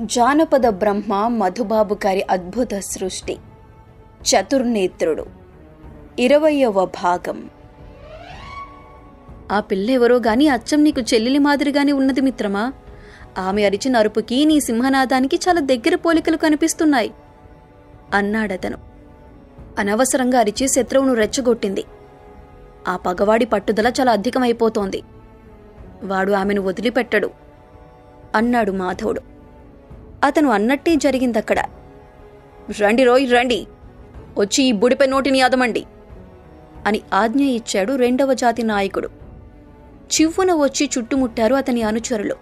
జానపద బ్రహ్మ మధుబాబు గారి అద్భుత సృష్టి చతుర్నేత్రుడు ఇరవయవ భాగం ఆ పిల్లెవరో గాని అచ్చం నీకు చెల్లెలి మాదిరిగానే ఉన్నది మిత్రమా ఆమె అరిచిన అరుపుకి నీ సింహనాదానికి చాలా దగ్గర పోలికలు కనిపిస్తున్నాయి అన్నాడతను అనవసరంగా అరిచి శత్రువును రెచ్చగొట్టింది ఆ పగవాడి పట్టుదల చాలా అధికమైపోతోంది వాడు ఆమెను వదిలిపెట్టడు అన్నాడు మాధవుడు అతను అన్నట్టే జరిగిందక్కడ రండి రోయ్ రండి వచ్చి ఈ బుడిపై నోటిని అదమండి అని ఆజ్ఞ ఇచ్చాడు రెండవ జాతి నాయకుడు చివ్వున వచ్చి చుట్టుముట్టారు అతని అనుచరులు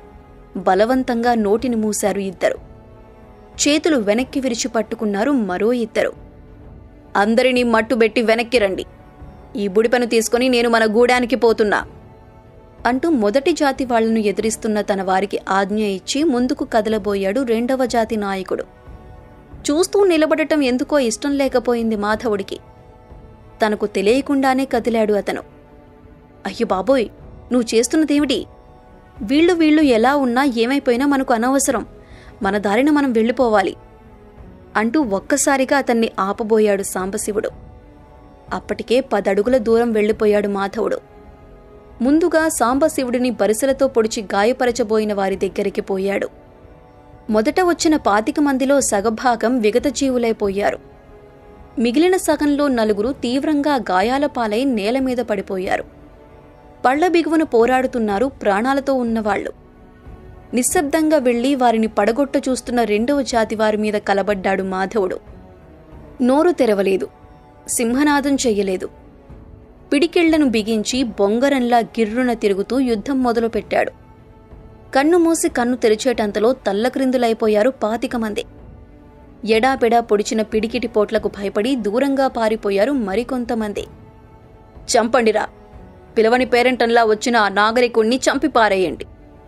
బలవంతంగా నోటిని మూశారు ఇద్దరు చేతులు వెనక్కి విరిచి పట్టుకున్నారు మరో ఇద్దరు అందరినీ మట్టుబెట్టి వెనక్కి రండి ఈ బుడిపను తీసుకుని నేను మన గూడానికి పోతున్నా అంటూ మొదటి జాతి వాళ్లను ఎదిరిస్తున్న తన వారికి ఆజ్ఞ ఇచ్చి ముందుకు కదలబోయాడు రెండవ జాతి నాయకుడు చూస్తూ నిలబడటం ఎందుకో ఇష్టం లేకపోయింది మాధవుడికి తనకు తెలియకుండానే కదిలాడు అతను అయ్యో బాబోయ్ నువ్వు చేస్తున్నదేమిటి వీళ్ళు వీళ్ళు ఎలా ఉన్నా ఏమైపోయినా మనకు అనవసరం మన దారిన మనం వెళ్ళిపోవాలి అంటూ ఒక్కసారిగా అతన్ని ఆపబోయాడు సాంబశివుడు అప్పటికే పదడుగుల దూరం వెళ్ళిపోయాడు మాధవుడు ముందుగా సాంబశివుడిని బరిసెలతో పొడిచి గాయపరచబోయిన వారి దగ్గరికి పోయాడు మొదట వచ్చిన పాతిక మందిలో సగభాగం విగతజీవులైపోయారు మిగిలిన సగంలో నలుగురు తీవ్రంగా గాయాల పాలై నేల మీద పడిపోయారు పళ్ల బిగువన పోరాడుతున్నారు ప్రాణాలతో ఉన్నవాళ్లు నిశ్శబ్దంగా వెళ్లి వారిని పడగొట్ట చూస్తున్న రెండవ జాతి వారి మీద కలబడ్డాడు మాధవుడు నోరు తెరవలేదు సింహనాదం చెయ్యలేదు పిడికిళ్లను బిగించి బొంగరంలా గిర్రున తిరుగుతూ యుద్ధం మొదలుపెట్టాడు కన్ను మూసి కన్ను తెరిచేటంతలో తల్లక్రిందులైపోయారు పాతిక మంది ఎడాపెడా పొడిచిన పిడికిటి పోట్లకు భయపడి దూరంగా పారిపోయారు మరికొంతమంది చంపండిరా పిలవని పేరెంటంలా వచ్చిన ఆ నాగరికుణ్ణి చంపి పారేయండి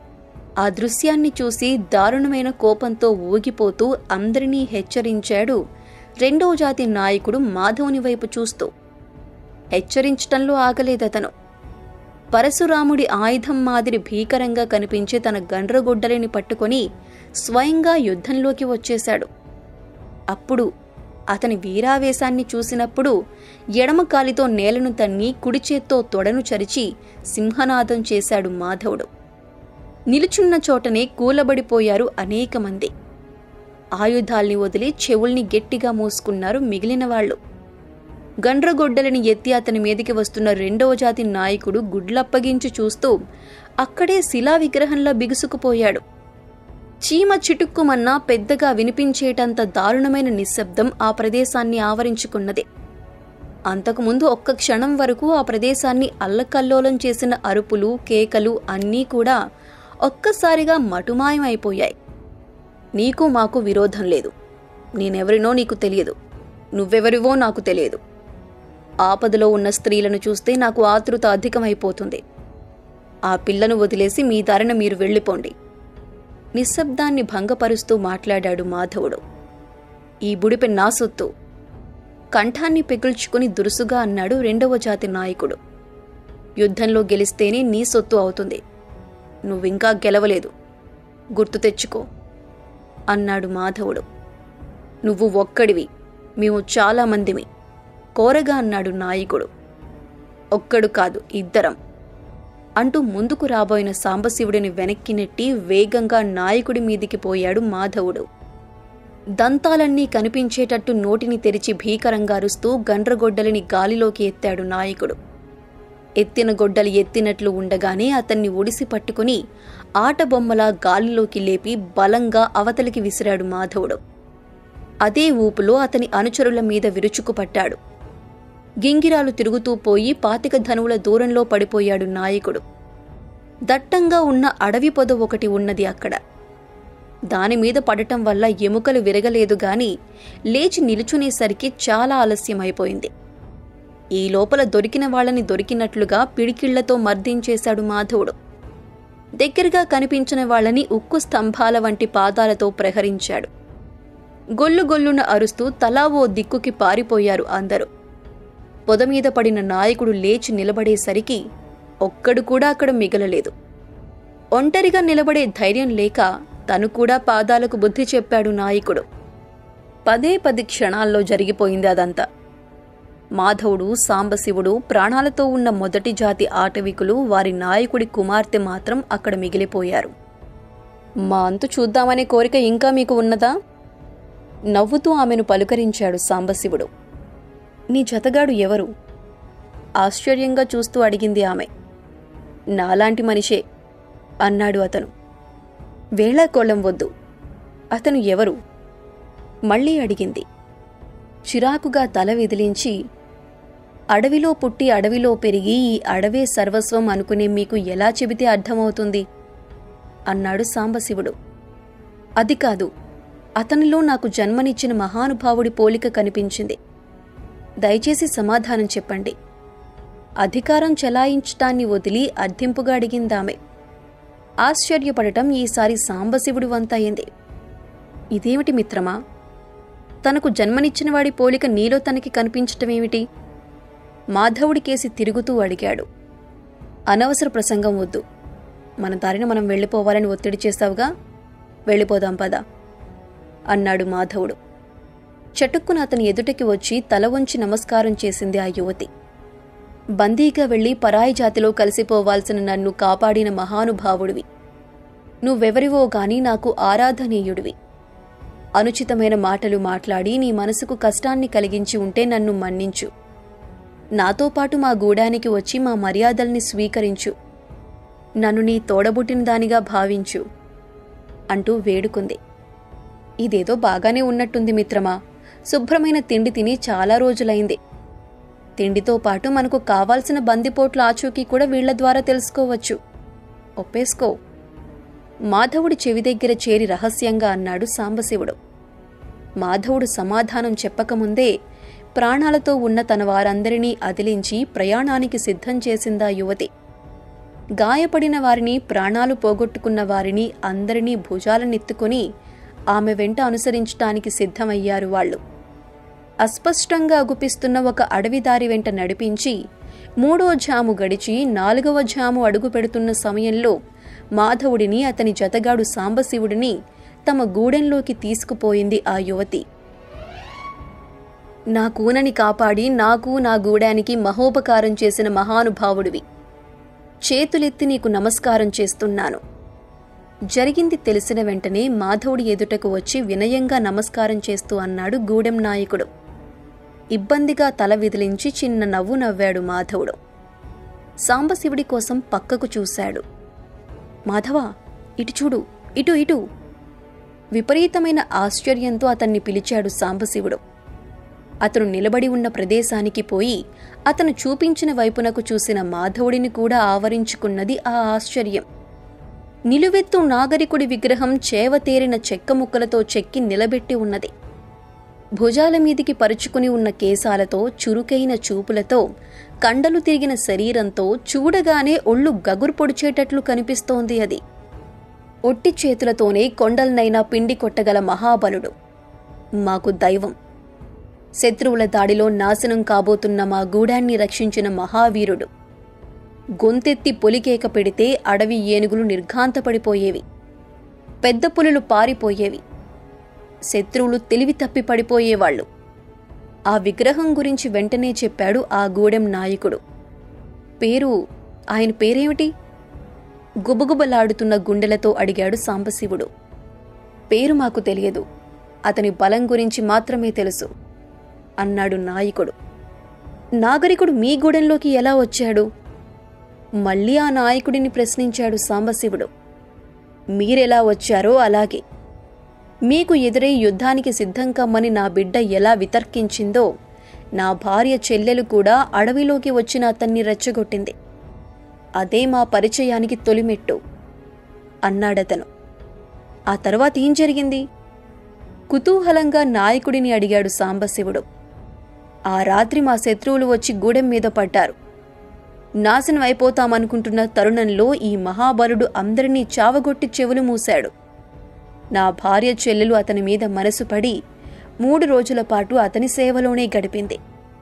ఆ దృశ్యాన్ని చూసి దారుణమైన కోపంతో ఊగిపోతూ అందరినీ హెచ్చరించాడు రెండవ జాతి నాయకుడు మాధవుని వైపు చూస్తూ హెచ్చరించటంలో ఆగలేదతను పరశురాముడి ఆయుధం మాదిరి భీకరంగా కనిపించే తన గండ్రగొడ్డలిని పట్టుకొని స్వయంగా యుద్ధంలోకి వచ్చేశాడు అప్పుడు అతని వీరావేశాన్ని చూసినప్పుడు ఎడమ కాలితో నేలను తన్ని కుడి చేత్తో తొడను చరిచి సింహనాదం చేశాడు మాధవుడు నిలుచున్న చోటనే కూలబడిపోయారు అనేక మంది ఆయుధాల్ని వదిలి చెవుల్ని గట్టిగా మూసుకున్నారు మిగిలిన వాళ్ళు గండ్రగొడ్డలిని ఎత్తి అతని మీదికి వస్తున్న రెండవ జాతి నాయకుడు గుడ్లప్పగించి చూస్తూ అక్కడే శిలా విగ్రహంలా బిగుసుకుపోయాడు చీమ చిటుక్కుమన్నా పెద్దగా వినిపించేటంత దారుణమైన నిశ్శబ్దం ఆ ప్రదేశాన్ని ఆవరించుకున్నది అంతకుముందు ఒక్క క్షణం వరకు ఆ ప్రదేశాన్ని అల్లకల్లోలం చేసిన అరుపులు కేకలు అన్నీ కూడా ఒక్కసారిగా మటుమాయమైపోయాయి నీకు మాకు విరోధం లేదు నేనెవరినో నీకు తెలియదు నువ్వెవరివో నాకు తెలియదు ఆపదలో ఉన్న స్త్రీలను చూస్తే నాకు ఆతృత అధికమైపోతుంది ఆ పిల్లను వదిలేసి మీ దారిన మీరు వెళ్ళిపోండి నిశ్శబ్దాన్ని భంగపరుస్తూ మాట్లాడాడు మాధవుడు ఈ బుడిపి నా సొత్తు కంఠాన్ని పెగుల్చుకుని దురుసుగా అన్నాడు రెండవ జాతి నాయకుడు యుద్ధంలో గెలిస్తేనే నీ సొత్తు అవుతుంది నువ్వింకా గెలవలేదు గుర్తు తెచ్చుకో అన్నాడు మాధవుడు నువ్వు ఒక్కడివి మేము చాలా మందిమి కోరగా అన్నాడు నాయకుడు ఒక్కడు కాదు ఇద్దరం అంటూ ముందుకు రాబోయిన సాంబశివుడిని వెనక్కి నెట్టి వేగంగా నాయకుడి మీదికి పోయాడు మాధవుడు దంతాలన్నీ కనిపించేటట్టు నోటిని తెరిచి భీకరంగా అరుస్తూ గండ్రగొడ్డలిని గాలిలోకి ఎత్తాడు నాయకుడు ఎత్తిన గొడ్డలి ఎత్తినట్లు ఉండగానే అతన్ని ఒడిసి పట్టుకుని ఆటబొమ్మలా గాలిలోకి లేపి బలంగా అవతలికి విసిరాడు మాధవుడు అదే ఊపులో అతని అనుచరుల మీద విరుచుకుపట్టాడు గింగిరాలు తిరుగుతూ పోయి పాతిక ధనువుల దూరంలో పడిపోయాడు నాయకుడు దట్టంగా ఉన్న అడవి పొద ఒకటి ఉన్నది అక్కడ దానిమీద పడటం వల్ల ఎముకలు విరగలేదు గాని లేచి నిలుచునేసరికి చాలా ఆలస్యమైపోయింది ఈ లోపల దొరికిన వాళ్ళని దొరికినట్లుగా పిడికిళ్లతో మర్దించేశాడు మాధవుడు దగ్గరగా కనిపించిన వాళ్ళని ఉక్కు స్తంభాల వంటి పాదాలతో ప్రహరించాడు గొల్లు గొల్లున అరుస్తూ తలా ఓ దిక్కుకి పారిపోయారు అందరూ పొదమీద పడిన నాయకుడు లేచి నిలబడేసరికి ఒక్కడు కూడా అక్కడ మిగలలేదు ఒంటరిగా నిలబడే ధైర్యం లేక తను కూడా పాదాలకు బుద్ధి చెప్పాడు నాయకుడు పదే పది క్షణాల్లో జరిగిపోయింది అదంతా మాధవుడు సాంబశివుడు ప్రాణాలతో ఉన్న మొదటి జాతి ఆటవికులు వారి నాయకుడి కుమార్తె మాత్రం అక్కడ మిగిలిపోయారు మా అంతు చూద్దామనే కోరిక ఇంకా మీకు ఉన్నదా నవ్వుతూ ఆమెను పలుకరించాడు సాంబశివుడు నీ జతగాడు ఎవరు ఆశ్చర్యంగా చూస్తూ అడిగింది ఆమె నాలాంటి మనిషే అన్నాడు అతను వేళాకోళం వద్దు అతను ఎవరు మళ్ళీ అడిగింది చిరాకుగా తల విదిలించి అడవిలో పుట్టి అడవిలో పెరిగి ఈ అడవే సర్వస్వం అనుకునే మీకు ఎలా చెబితే అర్థమవుతుంది అన్నాడు సాంబశివుడు అది కాదు అతనిలో నాకు జన్మనిచ్చిన మహానుభావుడి పోలిక కనిపించింది దయచేసి సమాధానం చెప్పండి అధికారం చెలాయించటాన్ని వదిలి అర్థింపుగా అడిగిందామె ఆశ్చర్యపడటం ఈసారి సాంబశివుడి వంతయింది ఇదేమిటి మిత్రమా తనకు జన్మనిచ్చిన వాడి పోలిక నీలో తనకి కనిపించటమేమిటి మాధవుడి కేసి తిరుగుతూ అడిగాడు అనవసర ప్రసంగం వద్దు మన దారిన మనం వెళ్ళిపోవాలని ఒత్తిడి చేస్తావుగా వెళ్ళిపోదాం పద అన్నాడు మాధవుడు చటుక్కున అతని ఎదుటకి వచ్చి తల వంచి నమస్కారం చేసింది ఆ యువతి బందీగా వెళ్లి పరాయి జాతిలో కలిసిపోవాల్సిన నన్ను కాపాడిన మహానుభావుడివి నువ్వెవరివో గాని నాకు ఆరాధనీయుడివి అనుచితమైన మాటలు మాట్లాడి నీ మనసుకు కష్టాన్ని కలిగించి ఉంటే నన్ను మన్నించు నాతో పాటు మా గూడానికి వచ్చి మా మర్యాదల్ని స్వీకరించు నన్ను నీ తోడబుట్టిన దానిగా భావించు అంటూ వేడుకుంది ఇదేదో బాగానే ఉన్నట్టుంది మిత్రమా శుభ్రమైన తిండి తిని చాలా రోజులైంది తిండితో పాటు మనకు కావాల్సిన బందిపోట్ల ఆచూకీ కూడా వీళ్ల ద్వారా తెలుసుకోవచ్చు ఒప్పేసుకో మాధవుడి చెవి దగ్గర చేరి రహస్యంగా అన్నాడు సాంబశివుడు మాధవుడు సమాధానం చెప్పకముందే ప్రాణాలతో ఉన్న తన వారందరినీ అదిలించి ప్రయాణానికి సిద్ధం చేసిందా యువతి గాయపడిన వారిని ప్రాణాలు పోగొట్టుకున్న వారిని అందరినీ భుజాలనెత్తుకుని ఆమె వెంట అనుసరించటానికి సిద్ధమయ్యారు వాళ్ళు అస్పష్టంగా అగుపిస్తున్న ఒక అడవిదారి వెంట నడిపించి మూడో జాము గడిచి నాలుగవ జాము అడుగు పెడుతున్న సమయంలో మాధవుడిని అతని జతగాడు సాంబశివుడిని తమ గూడెంలోకి తీసుకుపోయింది ఆ యువతి నా కూనని కాపాడి నాకు నా గూడానికి మహోపకారం చేసిన మహానుభావుడివి చేతులెత్తి నీకు నమస్కారం చేస్తున్నాను జరిగింది తెలిసిన వెంటనే మాధవుడి ఎదుటకు వచ్చి వినయంగా నమస్కారం చేస్తూ అన్నాడు గూడెం నాయకుడు ఇబ్బందిగా తల విదిలించి చిన్న నవ్వు నవ్వాడు మాధవుడు సాంబశివుడి కోసం పక్కకు చూశాడు మాధవ ఇటు చూడు ఇటు ఇటు విపరీతమైన ఆశ్చర్యంతో అతన్ని పిలిచాడు సాంబశివుడు అతను నిలబడి ఉన్న ప్రదేశానికి పోయి అతను చూపించిన వైపునకు చూసిన మాధవుడిని కూడా ఆవరించుకున్నది ఆ ఆశ్చర్యం నిలువెత్తు నాగరికుడి విగ్రహం చేవతేరిన చెక్క ముక్కలతో చెక్కి నిలబెట్టి ఉన్నది భుజాల మీదికి పరుచుకుని ఉన్న కేశాలతో చురుకైన చూపులతో కండలు తిరిగిన శరీరంతో చూడగానే ఒళ్ళు గగురు పొడిచేటట్లు కనిపిస్తోంది అది ఒట్టి చేతులతోనే కొండలనైనా పిండి కొట్టగల మహాబలుడు మాకు దైవం శత్రువుల దాడిలో నాశనం కాబోతున్న మా గూడాన్ని రక్షించిన మహావీరుడు గొంతెత్తి పొలికేక పెడితే అడవి ఏనుగులు నిర్ఘాంతపడిపోయేవి పెద్ద పులులు పారిపోయేవి శత్రువులు తెలివి తప్పి పడిపోయేవాళ్లు ఆ విగ్రహం గురించి వెంటనే చెప్పాడు ఆ గూడెం నాయకుడు పేరు ఆయన పేరేమిటి గుబగుబలాడుతున్న గుండెలతో అడిగాడు సాంబశివుడు పేరు మాకు తెలియదు అతని బలం గురించి మాత్రమే తెలుసు అన్నాడు నాయకుడు నాగరికుడు మీ గూడెంలోకి ఎలా వచ్చాడు మళ్ళీ ఆ నాయకుడిని ప్రశ్నించాడు సాంబశివుడు మీరెలా వచ్చారో అలాగే మీకు ఎదురై యుద్ధానికి సిద్ధం కమ్మని నా బిడ్డ ఎలా వితర్కించిందో నా భార్య చెల్లెలు కూడా అడవిలోకి వచ్చిన అతన్ని రెచ్చగొట్టింది అదే మా పరిచయానికి తొలిమెట్టు అన్నాడతను ఆ తర్వాత ఏం జరిగింది కుతూహలంగా నాయకుడిని అడిగాడు సాంబశివుడు ఆ రాత్రి మా శత్రువులు వచ్చి గూడెం మీద పడ్డారు నాశనం అయిపోతామనుకుంటున్న తరుణంలో ఈ మహాబలుడు అందరినీ చావగొట్టి చెవులు మూశాడు నా భార్య చెల్లెలు అతని మీద మనసు పడి మూడు రోజుల పాటు అతని సేవలోనే గడిపింది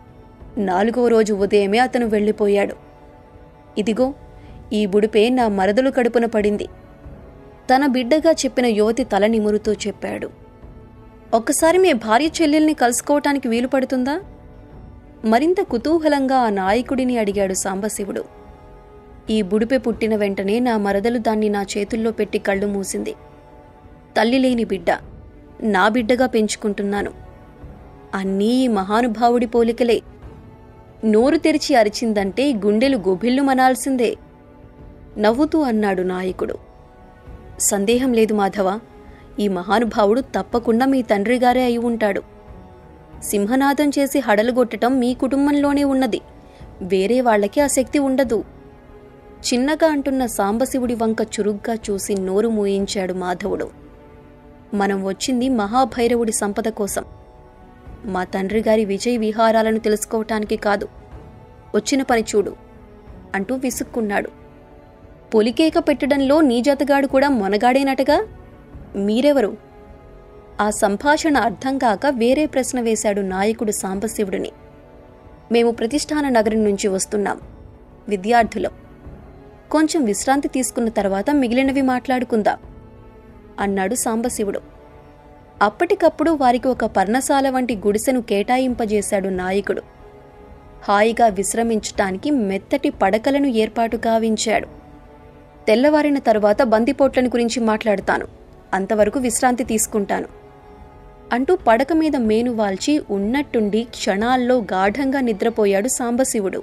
నాలుగో రోజు ఉదయమే అతను వెళ్ళిపోయాడు ఇదిగో ఈ బుడిపే నా మరదలు కడుపున పడింది తన బిడ్డగా చెప్పిన యువతి తల నిమురుతూ చెప్పాడు ఒక్కసారి మీ భార్య చెల్లెల్ని కలుసుకోవటానికి వీలు పడుతుందా మరింత కుతూహలంగా ఆ నాయకుడిని అడిగాడు సాంబశివుడు ఈ బుడిపె పుట్టిన వెంటనే నా మరదలు దాన్ని నా చేతుల్లో పెట్టి కళ్ళు మూసింది తల్లి లేని బిడ్డ నా బిడ్డగా పెంచుకుంటున్నాను అన్నీ ఈ మహానుభావుడి పోలికలే నోరు తెరిచి అరిచిందంటే గుండెలు గుభిల్లు మనాల్సిందే నవ్వుతూ అన్నాడు నాయకుడు సందేహం లేదు మాధవ ఈ మహానుభావుడు తప్పకుండా మీ తండ్రిగారే అయి ఉంటాడు సింహనాదం చేసి హడలుగొట్టటం మీ కుటుంబంలోనే ఉన్నది వేరే వాళ్ళకి ఆ శక్తి ఉండదు చిన్నగా అంటున్న సాంబశివుడి వంక చురుగ్గా చూసి నోరు మూయించాడు మాధవుడు మనం వచ్చింది మహాభైరవుడి సంపద కోసం మా తండ్రి గారి విజయ విహారాలను తెలుసుకోవటానికి కాదు వచ్చిన పని చూడు అంటూ విసుక్కున్నాడు పొలికేక పెట్టడంలో నీ జతగాడు కూడా మొనగాడేనటగా మీరెవరు ఆ సంభాషణ అర్థం కాక వేరే ప్రశ్న వేశాడు నాయకుడు సాంబశివుడిని మేము ప్రతిష్టాన నగరం నుంచి వస్తున్నాం విద్యార్థులం కొంచెం విశ్రాంతి తీసుకున్న తర్వాత మిగిలినవి మాట్లాడుకుందాం అన్నాడు సాంబశివుడు అప్పటికప్పుడు వారికి ఒక పర్ణశాల వంటి గుడిసెను కేటాయింపజేశాడు నాయకుడు హాయిగా విశ్రమించటానికి మెత్తటి పడకలను ఏర్పాటు కావించాడు తెల్లవారిన తరువాత బందిపోట్లను గురించి మాట్లాడతాను అంతవరకు విశ్రాంతి తీసుకుంటాను అంటూ పడక మీద మేను వాల్చి ఉన్నట్టుండి క్షణాల్లో గాఢంగా నిద్రపోయాడు సాంబశివుడు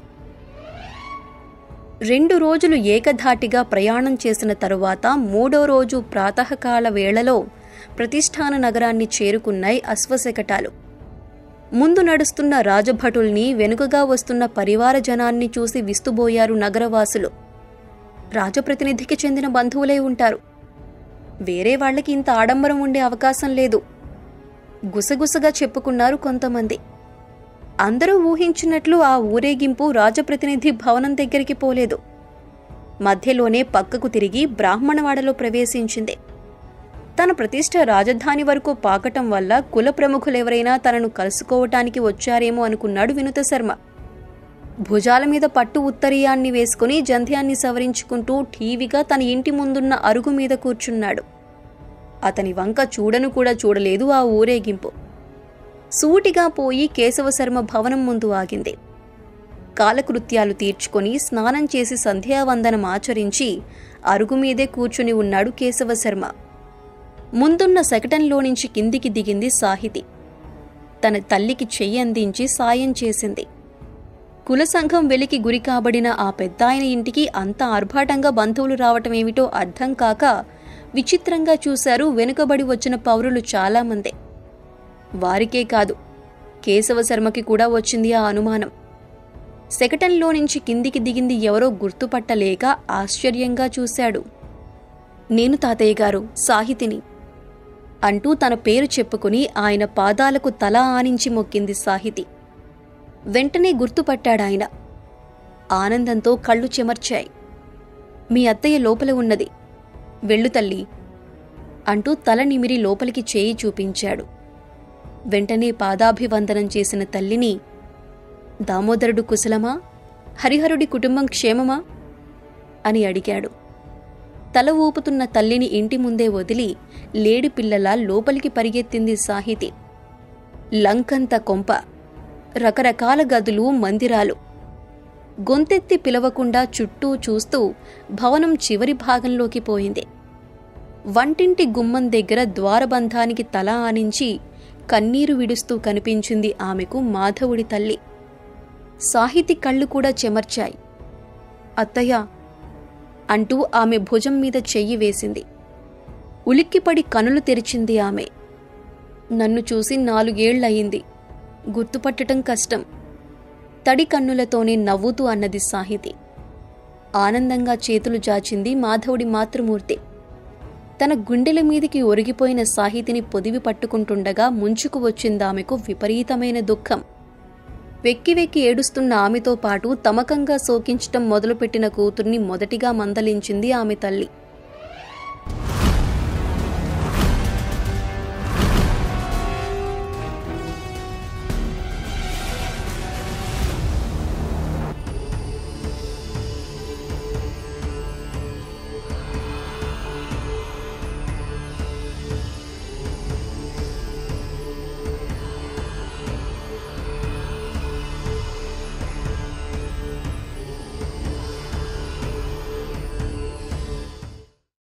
రెండు రోజులు ఏకధాటిగా ప్రయాణం చేసిన తరువాత మూడో రోజు ప్రాతకాల వేళలో ప్రతిష్టాన నగరాన్ని చేరుకున్నాయి అశ్వశకటాలు ముందు నడుస్తున్న రాజభటుల్ని వెనుకగా వస్తున్న పరివార జనాన్ని చూసి విస్తుబోయారు నగరవాసులు రాజప్రతినిధికి చెందిన బంధువులే ఉంటారు వేరే వాళ్ళకి ఇంత ఆడంబరం ఉండే అవకాశం లేదు గుసగుసగా చెప్పుకున్నారు కొంతమంది అందరూ ఊహించినట్లు ఆ ఊరేగింపు రాజప్రతినిధి భవనం దగ్గరికి పోలేదు మధ్యలోనే పక్కకు తిరిగి బ్రాహ్మణవాడలో ప్రవేశించింది తన ప్రతిష్ట రాజధాని వరకు పాకటం వల్ల కుల ప్రముఖులెవరైనా తనను కలుసుకోవటానికి వచ్చారేమో అనుకున్నాడు వినుత శర్మ భుజాల మీద పట్టు ఉత్తరీయాన్ని వేసుకుని జంధ్యాన్ని సవరించుకుంటూ ఠీవిగా తన ఇంటి ముందున్న అరుగు మీద కూర్చున్నాడు అతని వంక చూడను కూడా చూడలేదు ఆ ఊరేగింపు సూటిగా పోయి కేశవశర్మ భవనం ముందు ఆగింది కాలకృత్యాలు తీర్చుకొని స్నానం చేసి సంధ్యావందనం ఆచరించి అరుగు మీదే కూర్చుని ఉన్నాడు కేశవశర్మ ముందున్న శకటంలో నుంచి కిందికి దిగింది సాహితి తన తల్లికి చెయ్యి అందించి సాయం చేసింది కుల సంఘం వెలికి గురి కాబడిన ఆ పెద్దాయన ఇంటికి అంత ఆర్భాటంగా బంధువులు రావటమేమిటో అర్థం కాక విచిత్రంగా చూశారు వెనుకబడి వచ్చిన పౌరులు చాలామంది వారికే కాదు కేశవశర్మకి కూడా వచ్చింది ఆ అనుమానం శకటంలో నుంచి కిందికి దిగింది ఎవరో గుర్తుపట్టలేక ఆశ్చర్యంగా చూశాడు నేను తాతయ్య గారు సాహితిని అంటూ తన పేరు చెప్పుకుని ఆయన పాదాలకు తల ఆనించి మొక్కింది సాహితి వెంటనే గుర్తుపట్టాడాయన ఆనందంతో కళ్ళు చెమర్చాయి మీ అత్తయ్య లోపల ఉన్నది వెళ్ళు తల్లి అంటూ తల నిమిరి లోపలికి చేయి చూపించాడు వెంటనే పాదాభివందనం చేసిన తల్లిని దామోదరుడు కుశలమా హరిహరుడి కుటుంబం క్షేమమా అని అడిగాడు తల ఊపుతున్న తల్లిని ఇంటి ముందే వదిలి లేడి పిల్లలా లోపలికి పరిగెత్తింది సాహితి లంకంత కొంప రకరకాల గదులు మందిరాలు గొంతెత్తి పిలవకుండా చుట్టూ చూస్తూ భవనం చివరి భాగంలోకి పోయింది వంటింటి గుమ్మం దగ్గర ద్వారబంధానికి తల ఆనించి కన్నీరు విడుస్తూ కనిపించింది ఆమెకు మాధవుడి తల్లి సాహితి కళ్ళు కూడా చెమర్చాయి అత్తయ్య అంటూ ఆమె భుజం మీద చెయ్యి వేసింది ఉలిక్కిపడి కనులు తెరిచింది ఆమె నన్ను చూసి నాలుగేళ్లయింది గుర్తుపట్టటం కష్టం తడి కన్నులతోనే నవ్వుతూ అన్నది సాహితి ఆనందంగా చేతులు జాచింది మాధవుడి మాతృమూర్తి తన గుండెల మీదికి ఒరిగిపోయిన సాహితిని పొదివి పట్టుకుంటుండగా ముంచుకు వచ్చిందామెకు విపరీతమైన దుఃఖం వెక్కి వెక్కి ఏడుస్తున్న ఆమెతో పాటు తమకంగా సోకించటం మొదలుపెట్టిన కూతుర్ని మొదటిగా మందలించింది ఆమె తల్లి